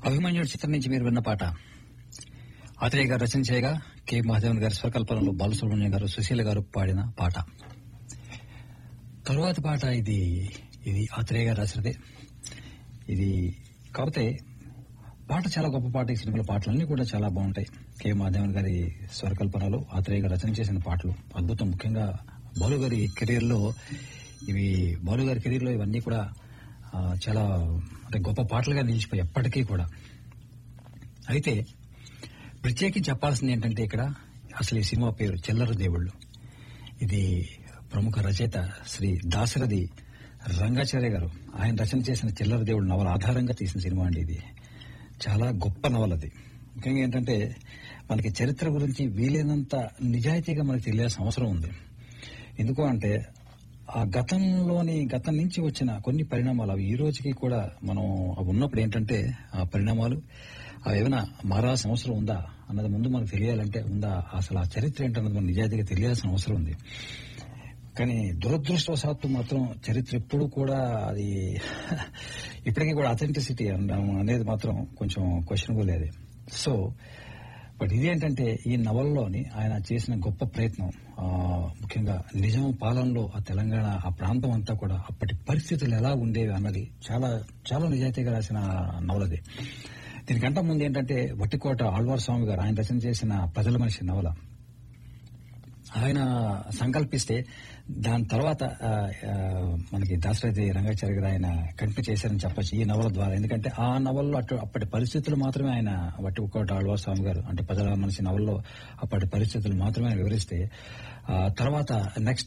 అభిమన్యుడు చిత్రం నుంచి మీరు విన్న పాట ఆత్రేయ గారు రచన చేయగా కె మహాదేవన్ గారి స్వకల్పనలో బాలసుబ్రహ్మణ్యం గారు సుశీల గారు పాడిన పాట తరువాత పాట ఇది ఇది ఆత్రేయ గారు రాసినదే ఇది కాకపోతే పాట చాలా గొప్ప పాట ఈ సినిమాలో పాటలన్నీ కూడా చాలా బాగుంటాయి కె మాధవన్ గారి స్వరకల్పనలో ఆత్రేయ గారు రచన చేసిన పాటలు అద్భుతం ముఖ్యంగా బాలు గారి కెరీర్ లో ఇవి బాలు గారి కెరీర్ లో ఇవన్నీ కూడా ఆ, చాలా అంటే గొప్ప పాటలుగా నిలిచిపోయి ఎప్పటికీ కూడా అయితే ప్రత్యేకించి చెప్పాల్సింది ఏంటంటే ఇక్కడ అసలు ఈ సినిమా పేరు చెల్లరు దేవుళ్ళు ఇది ప్రముఖ రచయిత శ్రీ దాశరథి రంగాచార్య గారు ఆయన రచన చేసిన చిల్లర దేవుడు నవల ఆధారంగా తీసిన సినిమా అండి ఇది చాలా గొప్ప నవల అది ముఖ్యంగా ఏంటంటే మనకి చరిత్ర గురించి వీలైనంత నిజాయితీగా మనకి తెలియాల్సిన అవసరం ఉంది ఎందుకు అంటే ఆ గతంలోని గతం నుంచి వచ్చిన కొన్ని పరిణామాలు అవి ఈ రోజుకి కూడా మనం అవి ఉన్నప్పుడు ఏంటంటే ఆ పరిణామాలు అవి ఏమైనా మారాల్సిన అవసరం ఉందా అన్నది ముందు మనకు తెలియాలంటే ఉందా అసలు ఆ చరిత్ర ఏంటన్నది మనం నిజాయితీగా తెలియాల్సిన అవసరం ఉంది కానీ దురదృష్టవశాత్తు మాత్రం చరిత్ర ఎప్పుడు కూడా అది ఇప్పటికీ కూడా అథెంటిసిటీ అనేది మాత్రం కొంచెం క్వశ్చనబుల్ అది సో బట్ ఇదేంటంటే ఈ నవలలోని ఆయన చేసిన గొప్ప ప్రయత్నం ఆ, ముఖ్యంగా నిజాం పాలనలో ఆ తెలంగాణ ఆ ప్రాంతం అంతా కూడా అప్పటి పరిస్థితులు ఎలా ఉండేవి అన్నది చాలా చాలా నిజాయితీగా రాసిన నవలది దీనికంటే ముందు ఏంటంటే వట్టికోట ఆళ్వార్ స్వామి గారు ఆయన రచన చేసిన ప్రజల మనిషి నవల ఆయన సంకల్పిస్తే దాని తర్వాత ఆ, ఆ, మనకి దాశరథి రంగాచార్య గారు ఆయన కంటిన్యూ చేశారని చెప్పొచ్చు ఈ నవల ద్వారా ఎందుకంటే ఆ నవల్లో అటు అప్పటి పరిస్థితులు మాత్రమే ఆయన వట్టి ఒక్కోటి ఆళ్వార్ స్వామి గారు అంటే ప్రజల మనిషి నవల్లో అప్పటి పరిస్థితులు మాత్రమే ఆయన వివరిస్తే ఆ తర్వాత నెక్స్ట్